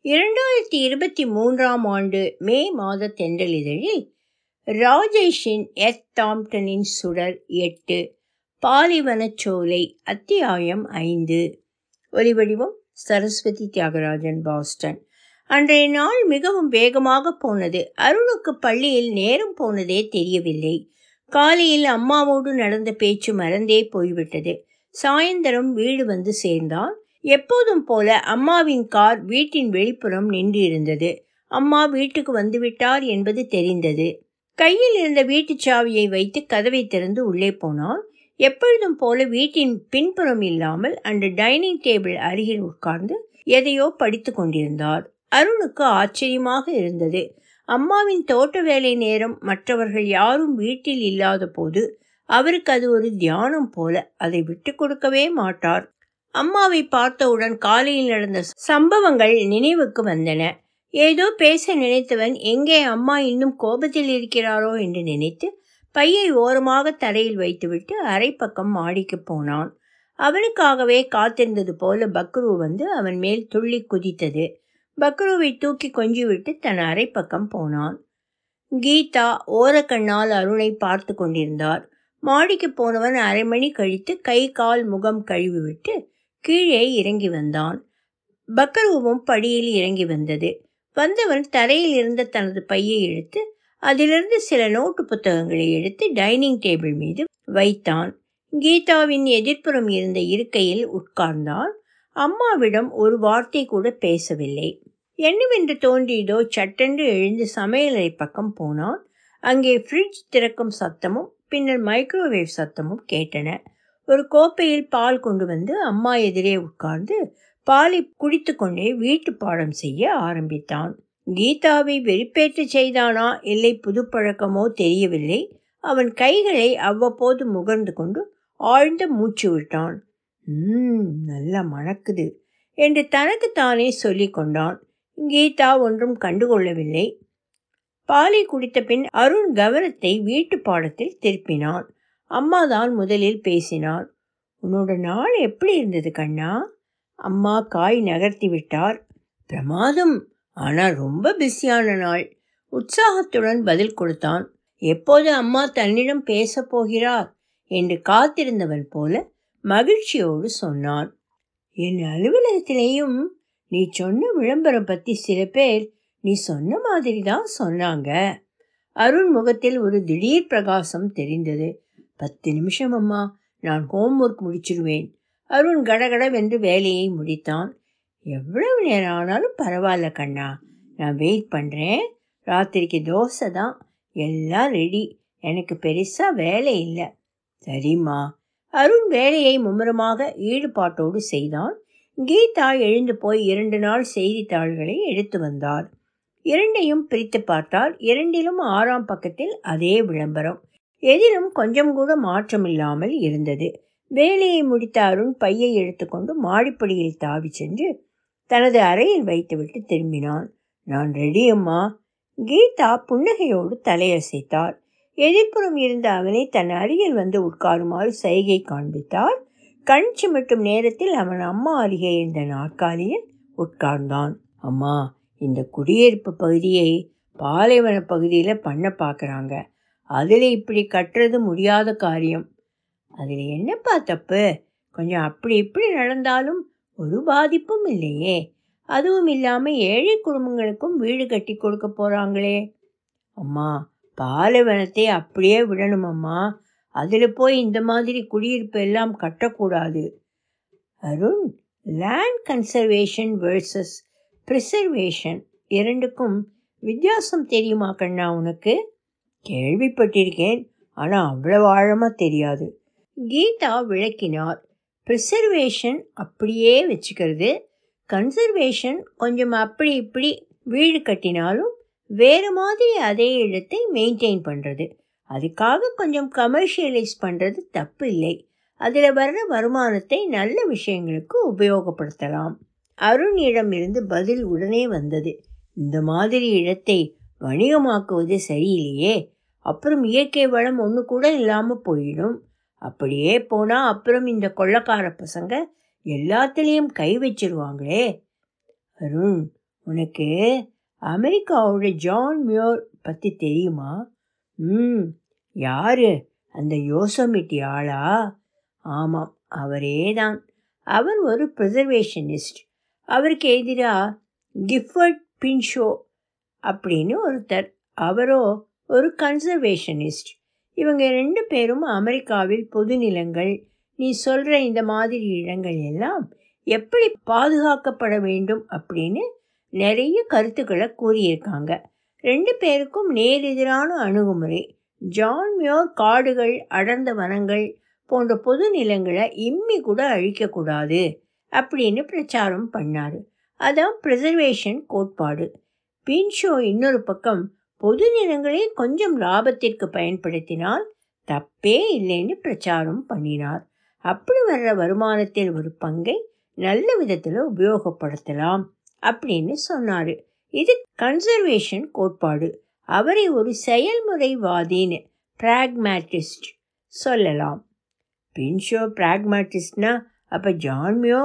இரண்டாயிரத்தி இருபத்தி மூன்றாம் ஆண்டு மே மாத தென்றலிதழில் ராஜேஷின் எத் தாம்டனின் சுடர் எட்டு பாலிவனச்சோலை அத்தியாயம் ஐந்து ஒலிவடிவம் சரஸ்வதி தியாகராஜன் பாஸ்டன் அன்றைய நாள் மிகவும் வேகமாக போனது அருணுக்கு பள்ளியில் நேரம் போனதே தெரியவில்லை காலையில் அம்மாவோடு நடந்த பேச்சு மறந்தே போய்விட்டது சாயந்தரம் வீடு வந்து சேர்ந்தான் எப்போதும் போல அம்மாவின் கார் வீட்டின் வெளிப்புறம் நின்றிருந்தது அம்மா வீட்டுக்கு வந்துவிட்டார் என்பது தெரிந்தது கையில் இருந்த வீட்டுச் சாவியை வைத்து கதவை திறந்து உள்ளே போனான் எப்பொழுதும் போல வீட்டின் பின்புறம் இல்லாமல் அந்த டைனிங் டேபிள் அருகில் உட்கார்ந்து எதையோ படித்து கொண்டிருந்தார் அருணுக்கு ஆச்சரியமாக இருந்தது அம்மாவின் தோட்ட வேலை நேரம் மற்றவர்கள் யாரும் வீட்டில் இல்லாத போது அவருக்கு அது ஒரு தியானம் போல அதை விட்டு கொடுக்கவே மாட்டார் அம்மாவை பார்த்தவுடன் காலையில் நடந்த சம்பவங்கள் நினைவுக்கு வந்தன ஏதோ பேச நினைத்தவன் எங்கே அம்மா இன்னும் கோபத்தில் இருக்கிறாரோ என்று நினைத்து பையை ஓரமாக தரையில் வைத்துவிட்டு அரை பக்கம் மாடிக்கு போனான் அவனுக்காகவே காத்திருந்தது போல பக்ரு வந்து அவன் மேல் துள்ளி குதித்தது பக்ருவை தூக்கி கொஞ்சிவிட்டு தன் அரை பக்கம் போனான் கீதா ஓரக்கண்ணால் அருணை பார்த்து கொண்டிருந்தார் மாடிக்கு போனவன் அரை மணி கழித்து கை கால் முகம் கழுவிவிட்டு கீழே இறங்கி வந்தான் பக்கருவும் படியில் இறங்கி வந்தது வந்தவன் தரையில் இருந்த தனது பையை எடுத்து அதிலிருந்து சில நோட்டு புத்தகங்களை எடுத்து டைனிங் டேபிள் மீது வைத்தான் கீதாவின் எதிர்ப்புறம் இருந்த இருக்கையில் உட்கார்ந்தான் அம்மாவிடம் ஒரு வார்த்தை கூட பேசவில்லை என்னவென்று தோன்றியதோ சட்டென்று எழுந்து சமையலறை பக்கம் போனான் அங்கே ஃப்ரிட்ஜ் திறக்கும் சத்தமும் பின்னர் மைக்ரோவேவ் சத்தமும் கேட்டன ஒரு கோப்பையில் பால் கொண்டு வந்து அம்மா எதிரே உட்கார்ந்து பாலை குடித்து கொண்டே வீட்டு பாடம் செய்ய ஆரம்பித்தான் கீதாவை வெறுப்பேற்ற செய்தானா இல்லை புது பழக்கமோ தெரியவில்லை அவன் கைகளை அவ்வப்போது முகர்ந்து கொண்டு ஆழ்ந்த மூச்சு விட்டான் ம் நல்லா மணக்குது என்று தனக்குத்தானே சொல்லி கொண்டான் கீதா ஒன்றும் கண்டுகொள்ளவில்லை பாலை குடித்த பின் அருண் கவனத்தை வீட்டு பாடத்தில் திருப்பினான் அம்மாதான் முதலில் பேசினார் உன்னோட நாள் எப்படி இருந்தது கண்ணா அம்மா காய் நகர்த்தி விட்டார் பிரமாதம் ஆனால் ரொம்ப பிஸியான நாள் உற்சாகத்துடன் பதில் கொடுத்தான் எப்போது அம்மா தன்னிடம் பேசப் போகிறார் என்று காத்திருந்தவன் போல மகிழ்ச்சியோடு சொன்னான் என் அலுவலகத்திலேயும் நீ சொன்ன விளம்பரம் பற்றி சில பேர் நீ சொன்ன மாதிரி தான் சொன்னாங்க அருண் முகத்தில் ஒரு திடீர் பிரகாசம் தெரிந்தது பத்து நிமிஷம் அம்மா நான் ஹோம்ஒர்க் முடிச்சிருவேன் அருண் கடகடவென்று வேலையை முடித்தான் எவ்வளவு நேரம் ஆனாலும் பரவாயில்ல கண்ணா நான் வெயிட் பண்ணுறேன் ராத்திரிக்கு தோசை தான் எல்லாம் ரெடி எனக்கு பெருசாக வேலை இல்லை சரிம்மா அருண் வேலையை மும்முரமாக ஈடுபாட்டோடு செய்தான் கீதா எழுந்து போய் இரண்டு நாள் செய்தித்தாள்களை எடுத்து வந்தார் இரண்டையும் பிரித்து பார்த்தால் இரண்டிலும் ஆறாம் பக்கத்தில் அதே விளம்பரம் எதிலும் கொஞ்சம் கூட மாற்றமில்லாமல் இருந்தது வேலையை முடித்த அருண் பையை எடுத்துக்கொண்டு மாடிப்படியில் தாவி சென்று தனது அறையில் வைத்துவிட்டு திரும்பினான் நான் ரெடி அம்மா கீதா புன்னகையோடு தலையசைத்தார் எதிர்ப்புறம் இருந்த அவனை தன் அருகில் வந்து உட்காருமாறு சைகை காண்பித்தார் கண் சிமிட்டும் நேரத்தில் அவன் அம்மா அருகே இருந்த நாற்காலியில் உட்கார்ந்தான் அம்மா இந்த குடியிருப்பு பகுதியை பாலைவன பகுதியில் பண்ண பார்க்குறாங்க அதில் இப்படி கட்டுறது முடியாத காரியம் அதில் என்னப்பா தப்பு கொஞ்சம் அப்படி இப்படி நடந்தாலும் ஒரு பாதிப்பும் இல்லையே அதுவும் இல்லாமல் ஏழை குடும்பங்களுக்கும் வீடு கட்டி கொடுக்க போகிறாங்களே அம்மா பாலைவனத்தை அப்படியே விடணும் அம்மா அதில் போய் இந்த மாதிரி குடியிருப்பு எல்லாம் கட்டக்கூடாது அருண் லேண்ட் கன்சர்வேஷன் வேர்சஸ் ப்ரிசர்வேஷன் இரண்டுக்கும் வித்தியாசம் தெரியுமா கண்ணா உனக்கு கேள்விப்பட்டிருக்கேன் ஆனால் அவ்வளவு ஆழமாக தெரியாது கீதா விளக்கினார் ப்ரிசர்வேஷன் அப்படியே வச்சுக்கிறது கன்சர்வேஷன் கொஞ்சம் அப்படி இப்படி வீடு கட்டினாலும் வேறு மாதிரி அதே இடத்தை மெயின்டைன் பண்ணுறது அதுக்காக கொஞ்சம் கமர்ஷியலைஸ் பண்ணுறது தப்பு இல்லை அதில் வர்ற வருமானத்தை நல்ல விஷயங்களுக்கு உபயோகப்படுத்தலாம் அருணிடம் இருந்து பதில் உடனே வந்தது இந்த மாதிரி இடத்தை வணிகமாக்குவது சரியில்லையே அப்புறம் இயற்கை வளம் ஒன்று கூட இல்லாமல் போயிடும் அப்படியே போனால் அப்புறம் இந்த கொள்ளக்கார பசங்க எல்லாத்துலேயும் கை வச்சிருவாங்களே அருண் உனக்கு அமெரிக்காவோட ஜான் மியோர் பற்றி தெரியுமா ம் யாரு அந்த யோசமிட்டி ஆளா ஆமாம் அவரே தான் அவர் ஒரு ப்ரிசர்வேஷனிஸ்ட் அவருக்கு எதிராக கிஃபர்ட் பின்ஷோ அப்படின்னு ஒருத்தர் அவரோ ஒரு கன்சர்வேஷனிஸ்ட் இவங்க ரெண்டு பேரும் அமெரிக்காவில் பொது நிலங்கள் நீ சொல்கிற இந்த மாதிரி இடங்கள் எல்லாம் எப்படி பாதுகாக்கப்பட வேண்டும் அப்படின்னு நிறைய கருத்துக்களை கூறியிருக்காங்க ரெண்டு பேருக்கும் நேரெதிரான அணுகுமுறை ஜான் மியோர் காடுகள் அடர்ந்த வனங்கள் போன்ற பொது நிலங்களை இம்மி கூட அழிக்கக்கூடாது அப்படின்னு பிரச்சாரம் பண்ணார் அதான் ப்ரிசர்வேஷன் கோட்பாடு பீன்ஷோ இன்னொரு பக்கம் பொது நிலங்களை கொஞ்சம் லாபத்திற்கு பயன்படுத்தினால் தப்பே இல்லைன்னு பிரச்சாரம் பண்ணினார் அப்படி வர்ற வருமானத்தில் ஒரு பங்கை நல்ல விதத்தில் உபயோகப்படுத்தலாம் அப்படின்னு சொன்னார் இது கன்சர்வேஷன் கோட்பாடு அவரை ஒரு செயல்முறைவாதின்னு பிராக்மேட்டிஸ்ட் சொல்லலாம் பின்ஷோ பிராக்மேட்டிஸ்ட்னா அப்போ ஜான்மியோ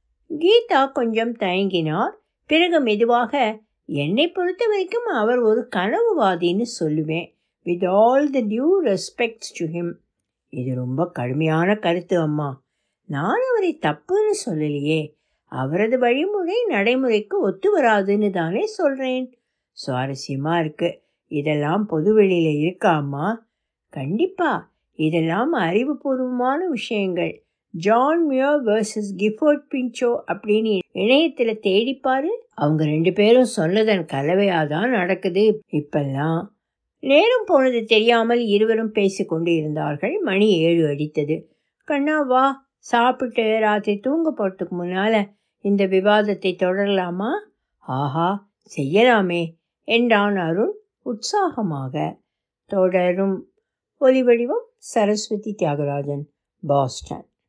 கீதா கொஞ்சம் தயங்கினார் பிறகு மெதுவாக என்னை பொறுத்த வரைக்கும் அவர் ஒரு கனவுவாதின்னு சொல்லுவேன் with all the due respects to him இது ரொம்ப கடுமையான கருத்து அம்மா நான் அவரை தப்புன்னு சொல்லலையே அவரது வழிமுறை நடைமுறைக்கு ஒத்து வராதுன்னு தானே சொல்கிறேன் சுவாரஸ்யமாக இருக்குது இதெல்லாம் பொதுவெளியில் இருக்கா அம்மா கண்டிப்பாக இதெல்லாம் அறிவுபூர்வமான விஷயங்கள் ஜான் மியோ வர்சஸ் கிஃபோர்ட் பின்ச்சோ அப்படின்னு இணையத்தில் தேடிப்பாரு அவங்க ரெண்டு பேரும் சொன்னதன் கலவையாக தான் நடக்குது இப்பெல்லாம் நேரம் போனது தெரியாமல் இருவரும் பேசிக்கொண்டு இருந்தார்கள் மணி ஏழு அடித்தது கண்ணா வா சாப்பிட்டு ராத்திரி தூங்க போகிறதுக்கு முன்னால் இந்த விவாதத்தை தொடரலாமா ஆஹா செய்யலாமே என்றான் அருண் உற்சாகமாக தொடரும் ஒலிவடிவம் சரஸ்வதி தியாகராஜன் பாஸ்டன்